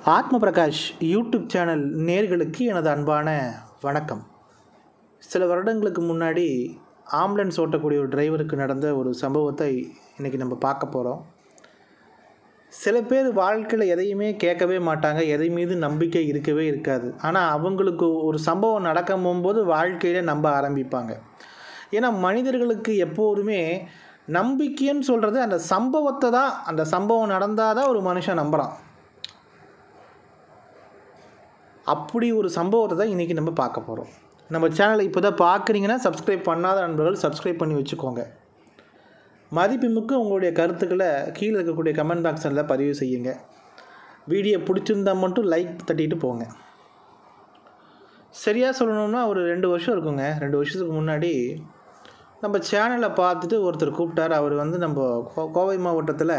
ஆத்ம Prakash YouTube channel நேர்களுக்கு எனது அன்பான வணக்கம் சில வருடங்களுக்கு முன்னாடி ஆம்புலன்ஸ் ஓட்டக்கூடிய ஒரு டிரைவருக்கு நடந்த ஒரு சம்பவத்தை இன்றைக்கி நம்ம பார்க்க போகிறோம் சில பேர் வாழ்க்கையில் எதையுமே கேட்கவே மாட்டாங்க எதை மீது நம்பிக்கை இருக்கவே இருக்காது ஆனால் அவங்களுக்கு ஒரு சம்பவம் நடக்கும் போகும்போது வாழ்க்கையில் நம்ப ஆரம்பிப்பாங்க ஏன்னா மனிதர்களுக்கு எப்போதுமே நம்பிக்கைன்னு சொல்கிறது அந்த சம்பவத்தை தான் அந்த சம்பவம் நடந்தால் தான் ஒரு மனுஷன் நம்புகிறான் அப்படி ஒரு சம்பவத்தை தான் இன்றைக்கி நம்ம பார்க்க போகிறோம் நம்ம சேனலை இப்போ தான் பார்க்குறீங்கன்னா சப்ஸ்கிரைப் பண்ணாத நண்பர்கள் சப்ஸ்கிரைப் பண்ணி வச்சுக்கோங்க மதிப்புமிக்க உங்களுடைய கருத்துக்களை கீழே இருக்கக்கூடிய கமெண்ட் பாக்ஸில் பதிவு செய்யுங்க வீடியோ பிடிச்சிருந்தா மட்டும் லைக் தட்டிட்டு போங்க சரியாக சொல்லணும்னா ஒரு ரெண்டு வருஷம் இருக்குங்க ரெண்டு வருஷத்துக்கு முன்னாடி நம்ம சேனலை பார்த்துட்டு ஒருத்தர் கூப்பிட்டார் அவர் வந்து நம்ம கோ கோவை மாவட்டத்தில்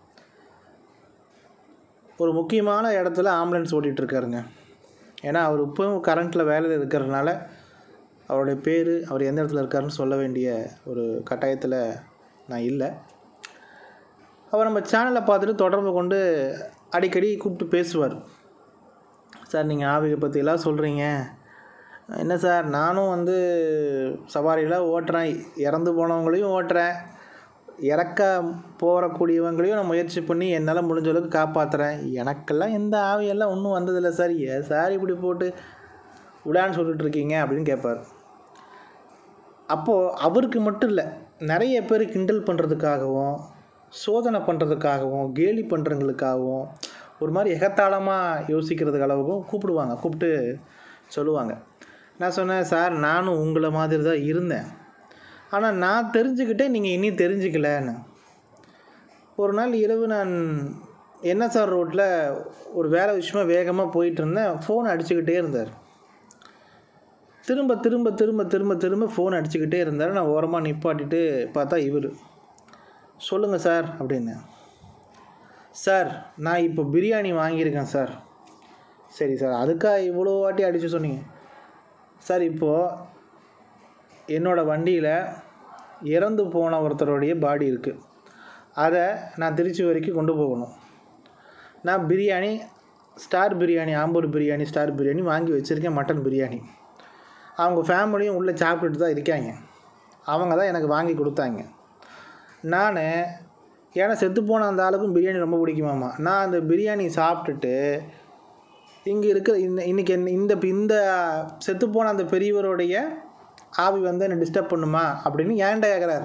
ஒரு முக்கியமான இடத்துல ஆம்புலன்ஸ் ஓட்டிகிட்ருக்காருங்க ஏன்னா அவர் இப்போவும் கரண்ட்டில் வேலையில் இருக்கிறதுனால அவருடைய பேர் அவர் எந்த இடத்துல இருக்காருன்னு சொல்ல வேண்டிய ஒரு கட்டாயத்தில் நான் இல்லை அவர் நம்ம சேனலை பார்த்துட்டு தொடர்பு கொண்டு அடிக்கடி கூப்பிட்டு பேசுவார் சார் நீங்கள் ஆவிகை பற்றியெல்லாம் சொல்கிறீங்க என்ன சார் நானும் வந்து சவாரிலாம் ஓட்டுறேன் இறந்து போனவங்களையும் ஓட்டுறேன் இறக்க போகக்கூடியவங்களையும் நான் முயற்சி பண்ணி என்னால் முடிஞ்ச அளவுக்கு காப்பாற்றுறேன் எனக்கெல்லாம் எந்த ஆவியெல்லாம் ஒன்றும் வந்ததில்லை சார் ஏன் சார் இப்படி போட்டு விடான்னு சொல்லிட்டு இருக்கீங்க அப்படின்னு கேட்பார் அப்போது அவருக்கு மட்டும் இல்லை நிறைய பேர் கிண்டல் பண்ணுறதுக்காகவும் சோதனை பண்ணுறதுக்காகவும் கேலி பண்ணுறவங்களுக்காகவும் ஒரு மாதிரி எகத்தாளமாக யோசிக்கிறதுக்கு அளவுக்கும் கூப்பிடுவாங்க கூப்பிட்டு சொல்லுவாங்க நான் சொன்னேன் சார் நானும் உங்களை மாதிரி தான் இருந்தேன் ஆனால் நான் தெரிஞ்சுக்கிட்டே நீங்கள் இனி தெரிஞ்சுக்கலன்னு ஒரு நாள் இரவு நான் என்எஸ்ஆர் ரோட்டில் ஒரு வேலை விஷயமா வேகமாக போயிட்டு இருந்தேன் ஃபோன் அடிச்சுக்கிட்டே இருந்தார் திரும்ப திரும்ப திரும்ப திரும்ப திரும்ப ஃபோன் அடிச்சுக்கிட்டே இருந்தார் நான் ஓரமாக நிப்பாட்டிட்டு பார்த்தா இவர் சொல்லுங்கள் சார் அப்படின்னு சார் நான் இப்போ பிரியாணி வாங்கியிருக்கேன் சார் சரி சார் அதுக்காக இவ்வளோ வாட்டி அடித்து சொன்னீங்க சார் இப்போது என்னோடய வண்டியில் இறந்து போன ஒருத்தருடைய பாடி இருக்குது அதை நான் திருச்சி வரைக்கும் கொண்டு போகணும் நான் பிரியாணி ஸ்டார் பிரியாணி ஆம்பூர் பிரியாணி ஸ்டார் பிரியாணி வாங்கி வச்சுருக்கேன் மட்டன் பிரியாணி அவங்க ஃபேமிலியும் உள்ளே சாப்பிட்டுட்டு தான் இருக்காங்க அவங்க தான் எனக்கு வாங்கி கொடுத்தாங்க நான் ஏன்னா செத்து போன அந்த ஆளுக்கும் பிரியாணி ரொம்ப பிடிக்குமாம்மா நான் அந்த பிரியாணி சாப்பிட்டுட்டு இங்கே இருக்கிற இந்த இன்றைக்கி இந்த இந்த செத்து போன அந்த பெரியவருடைய ஆவி வந்து என்னை டிஸ்டர்ப் பண்ணுமா அப்படின்னு ஏன்டா கேட்குறாரு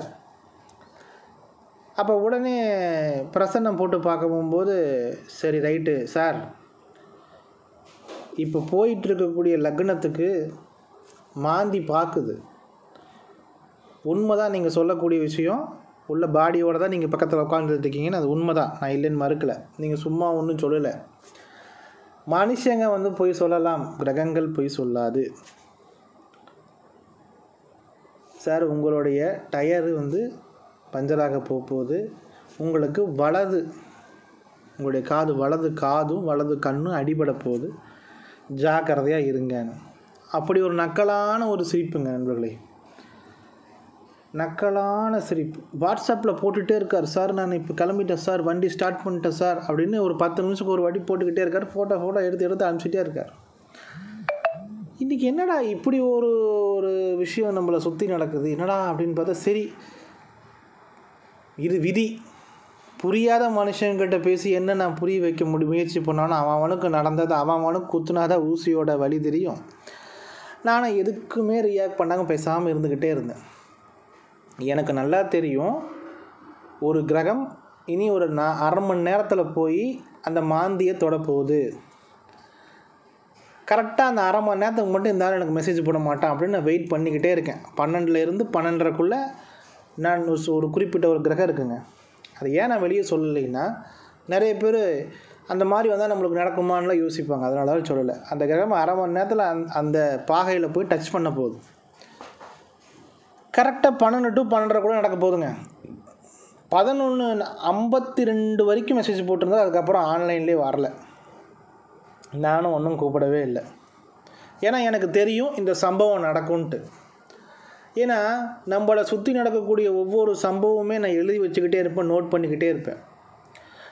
அப்போ உடனே பிரசன்னம் போட்டு பார்க்க போகும்போது சரி ரைட்டு சார் இப்போ போயிட்டு இருக்கக்கூடிய லக்னத்துக்கு மாந்தி பார்க்குது உண்மை தான் நீங்கள் சொல்லக்கூடிய விஷயம் உள்ள பாடியோடு தான் நீங்கள் பக்கத்தில் உட்காந்துருக்கீங்கன்னு அது உண்மை தான் நான் இல்லைன்னு மறுக்கலை நீங்கள் சும்மா ஒன்றும் சொல்லலை மனுஷங்க வந்து பொய் சொல்லலாம் கிரகங்கள் பொய் சொல்லாது சார் உங்களுடைய டயரு வந்து பஞ்சராக போகுது உங்களுக்கு வலது உங்களுடைய காது வலது காதும் வலது கண்ணும் அடிபட போகுது ஜாக்கிரதையாக இருங்கன்னு அப்படி ஒரு நக்கலான ஒரு சிரிப்புங்க நண்பர்களே நக்கலான சிரிப்பு வாட்ஸ்அப்பில் போட்டுகிட்டே இருக்கார் சார் நான் இப்போ கிளம்பிட்டேன் சார் வண்டி ஸ்டார்ட் பண்ணிட்டேன் சார் அப்படின்னு ஒரு பத்து நிமிஷத்துக்கு ஒரு வாட்டி போட்டுக்கிட்டே இருக்கார் ஃபோட்டோ ஃபோட்டோ எடுத்து எடுத்து அனுப்பிச்சிட்டே இருக்கார் இன்றைக்கி என்னடா இப்படி ஒரு ஒரு விஷயம் நம்மளை சுற்றி நடக்குது என்னடா அப்படின்னு பார்த்தா சரி இது விதி புரியாத மனுஷங்கிட்ட பேசி என்ன நான் புரிய வைக்க முடி முயற்சி பண்ணாலும் அவன் அவனுக்கு நடந்தது அவன் அவனுக்கு குத்துனாதான் ஊசியோட வழி தெரியும் நானும் எதுக்குமே ரியாக்ட் பண்ணாங்க பேசாமல் இருந்துக்கிட்டே இருந்தேன் எனக்கு நல்லா தெரியும் ஒரு கிரகம் இனி ஒரு நான் அரை மணி நேரத்தில் போய் அந்த மாந்தியை தொட போகுது கரெக்டாக அந்த அரை மணி நேரத்துக்கு மட்டும் இருந்தாலும் எனக்கு மெசேஜ் போட மாட்டான் அப்படின்னு நான் வெயிட் பண்ணிக்கிட்டே இருக்கேன் பன்னெண்டுலேருந்து பன்னெண்டரைக்குள்ளே நான் ஒரு குறிப்பிட்ட ஒரு கிரகம் இருக்குங்க அது ஏன் நான் வெளியே சொல்லலைன்னா நிறைய பேர் அந்த மாதிரி வந்தால் நம்மளுக்கு நடக்குமான்லாம் யோசிப்பாங்க அதனால தான் சொல்லலை அந்த கிரகம் அரை மணி நேரத்தில் அந் அந்த பாகையில் போய் டச் பண்ண போகுது கரெக்டாக பன்னெண்டு டு பன்னெண்டரை கூட நடக்க போகுதுங்க பதினொன்று ஐம்பத்தி ரெண்டு வரைக்கும் மெசேஜ் போட்டிருந்தா அதுக்கப்புறம் ஆன்லைன்லேயே வரல நானும் ஒன்றும் கூப்பிடவே இல்லை ஏன்னா எனக்கு தெரியும் இந்த சம்பவம் நடக்கும்ன்ட்டு ஏன்னா நம்மளை சுற்றி நடக்கக்கூடிய ஒவ்வொரு சம்பவமே நான் எழுதி வச்சுக்கிட்டே இருப்பேன் நோட் பண்ணிக்கிட்டே இருப்பேன்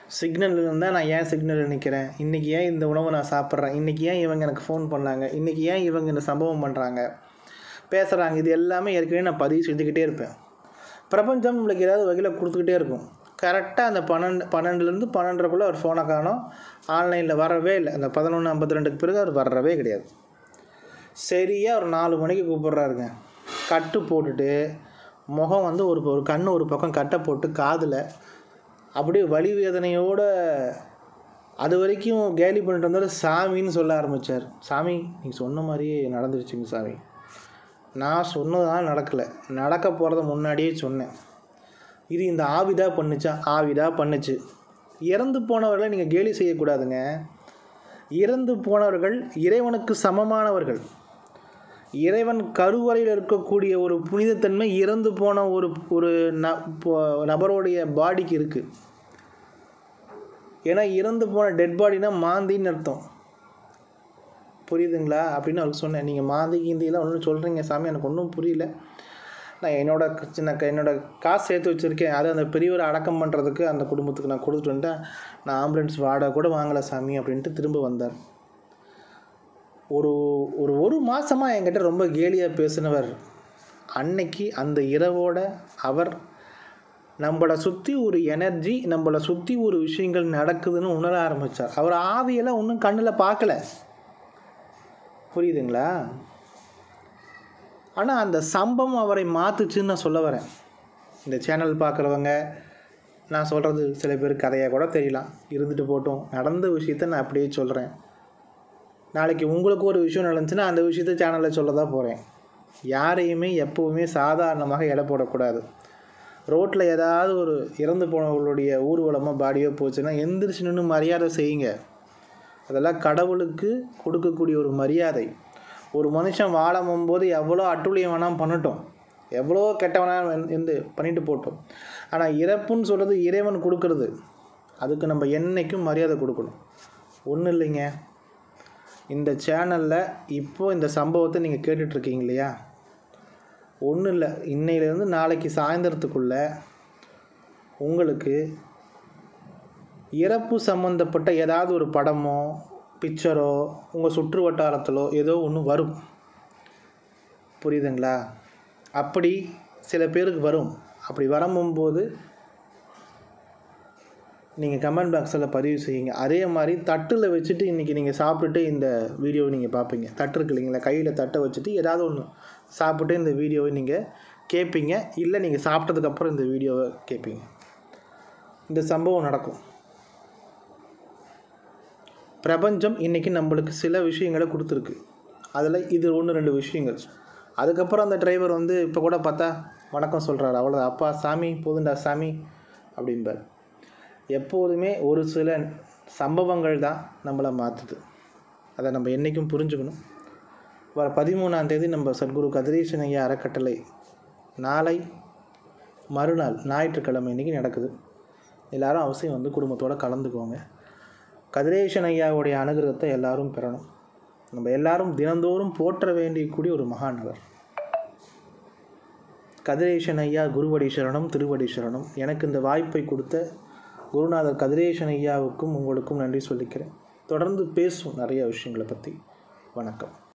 சிக்னல் இருந்தால் நான் ஏன் சிக்னலில் நிற்கிறேன் இன்றைக்கி ஏன் இந்த உணவை நான் சாப்பிட்றேன் இன்றைக்கி ஏன் இவங்க எனக்கு ஃபோன் பண்ணாங்க இன்றைக்கி ஏன் இவங்க இந்த சம்பவம் பண்ணுறாங்க பேசுகிறாங்க இது எல்லாமே ஏற்கனவே நான் பதிவு செஞ்சுக்கிட்டே இருப்பேன் பிரபஞ்சம் நம்மளுக்கு ஏதாவது வகையில் கொடுத்துக்கிட்டே இருக்கும் கரெக்டாக அந்த பன்னெண்டு பன்னெண்டுலேருந்து பன்னெண்டரைக்குள்ளே அவர் ஃபோனை காணோம் ஆன்லைனில் வரவே இல்லை அந்த பதினொன்று ஐம்பத்தி ரெண்டுக்கு பிறகு அவர் வரவே கிடையாது சரியாக ஒரு நாலு மணிக்கு கூப்பிட்றாருங்க கட்டு போட்டுட்டு முகம் வந்து ஒரு ஒரு கண் ஒரு பக்கம் கட்டை போட்டு காதில் அப்படியே வலி வேதனையோட அது வரைக்கும் கேலி பண்ணிட்டு வந்தார் சாமின்னு சொல்ல ஆரம்பித்தார் சாமி நீங்கள் சொன்ன மாதிரியே நடந்துருச்சுங்க சாமி நான் சொன்னதுனால நடக்கலை நடக்க போகிறத முன்னாடியே சொன்னேன் இது இந்த ஆவிதா பண்ணுச்சா ஆவிதா பண்ணுச்சு இறந்து போனவர்களை நீங்கள் கேலி செய்யக்கூடாதுங்க இறந்து போனவர்கள் இறைவனுக்கு சமமானவர்கள் இறைவன் கருவறையில் இருக்கக்கூடிய ஒரு புனிதத்தன்மை இறந்து போன ஒரு ஒரு ந போ- நபருடைய பாடிக்கு இருக்குது ஏன்னா இறந்து போன டெட் பாடினா மாந்தின்னு அர்த்தம் புரியுதுங்களா அப்படின்னு அவருக்கு சொன்னேன் நீங்கள் மாந்தி கீந்திலாம் ஒன்றும் சொல்கிறீங்க சாமி எனக்கு ஒன்றும் புரியல நான் என்னோட க- சின்ன க- என்னோட காசு சேர்த்து வச்சுருக்கேன் அது அந்த பெரியவரை அடக்கம் பண்ணுறதுக்கு அந்த குடும்பத்துக்கு நான் கொடுத்துட்டு வந்துட்டேன் நான் ஆம்புலன்ஸ் வாடகை கூட வாங்கலை சாமி அப்படின்ட்டு திரும்ப வந்தார் ஒரு ஒரு ஒரு மாதமாக என்கிட்ட ரொம்ப கேலியாக பேசினவர் அன்னைக்கு அந்த இரவோட அவர் நம்மளை சுற்றி ஒரு எனர்ஜி நம்மளை சுற்றி ஒரு விஷயங்கள் நடக்குதுன்னு உணர ஆரம்பித்தார் அவர் ஆவியெல்லாம் ஒன்றும் கண்ணில் பார்க்கல புரியுதுங்களா ஆனால் அந்த சம்பவம் அவரை மாற்றுச்சுன்னு நான் சொல்ல வரேன் இந்த சேனல் பார்க்குறவங்க நான் சொல்கிறது சில பேர் கதையாக கூட தெரியலாம் இருந்துட்டு போட்டோம் நடந்த விஷயத்த நான் அப்படியே சொல்கிறேன் நாளைக்கு உங்களுக்கு ஒரு விஷயம் நடந்துச்சுன்னா அந்த விஷயத்த சேனலில் சொல்ல தான் போகிறேன் யாரையுமே எப்போவுமே சாதாரணமாக எடை போடக்கூடாது ரோட்டில் ஏதாவது ஒரு இறந்து போனவர்களுடைய ஊர்வலமாக பாடியோ போச்சுன்னா எந்திரிச்சு நின்று மரியாதை செய்யுங்க அதெல்லாம் கடவுளுக்கு கொடுக்கக்கூடிய ஒரு மரியாதை ஒரு மனுஷன் வாழும் போது எவ்வளோ அட்டுழியம் வேணாம் பண்ணட்டும் எவ்வளோ கெட்டவனா வந்து பண்ணிட்டு போட்டோம் ஆனால் இறப்புன்னு சொல்கிறது இறைவன் கொடுக்கறது அதுக்கு நம்ம என்னைக்கும் மரியாதை கொடுக்கணும் ஒன்றும் இல்லைங்க இந்த சேனலில் இப்போ இந்த சம்பவத்தை நீங்கள் கேட்டுட்ருக்கீங்க இல்லையா ஒன்றும் இல்லை இன்னையிலேருந்து நாளைக்கு சாயந்தரத்துக்குள்ளே உங்களுக்கு இறப்பு சம்மந்தப்பட்ட ஏதாவது ஒரு படமோ பிக்சரோ உங்கள் சுற்று வட்டாரத்திலோ ஏதோ ஒன்று வரும் புரியுதுங்களா அப்படி சில பேருக்கு வரும் அப்படி வரும்போது நீங்கள் கமெண்ட் பாக்ஸில் பதிவு செய்யுங்க அதே மாதிரி தட்டில் வச்சுட்டு இன்றைக்கி நீங்கள் சாப்பிட்டுட்டு இந்த வீடியோவை நீங்கள் பார்ப்பீங்க தட்டு இருக்கு இல்லைங்களா கையில் தட்டை வச்சுட்டு ஏதாவது ஒன்று சாப்பிட்டு இந்த வீடியோவை நீங்கள் கேட்பீங்க இல்லை நீங்கள் சாப்பிட்டதுக்கப்புறம் இந்த வீடியோவை கேட்பீங்க இந்த சம்பவம் நடக்கும் பிரபஞ்சம் இன்றைக்கி நம்மளுக்கு சில விஷயங்களை கொடுத்துருக்கு அதில் இது ஒன்று ரெண்டு விஷயங்கள் அதுக்கப்புறம் அந்த டிரைவர் வந்து இப்போ கூட பார்த்தா வணக்கம் சொல்கிறாரு அவ்வளோ அப்பா சாமி போதுண்டா சாமி அப்படிம்பார் எப்போதுமே ஒரு சில சம்பவங்கள் தான் நம்மளை மாற்றுது அதை நம்ம என்றைக்கும் புரிஞ்சுக்கணும் வர பதிமூணாம் தேதி நம்ம சத்குரு கதிரேசன் ஐயா அறக்கட்டளை நாளை மறுநாள் ஞாயிற்றுக்கிழமை இன்றைக்கி நடக்குது எல்லாரும் அவசியம் வந்து குடும்பத்தோடு கலந்துக்கோங்க கதிரேசன் ஐயாவுடைய அனுகிரகத்தை எல்லாரும் பெறணும் நம்ம எல்லாரும் தினந்தோறும் போற்ற வேண்டியக்கூடிய ஒரு மகாநகர் கதிரேசன் ஐயா குருவடி சரணம் திருவடி சரணம் எனக்கு இந்த வாய்ப்பை கொடுத்த குருநாதர் கதிரேசன் ஐயாவுக்கும் உங்களுக்கும் நன்றி சொல்லிக்கிறேன் தொடர்ந்து பேசும் நிறைய விஷயங்களை பற்றி வணக்கம்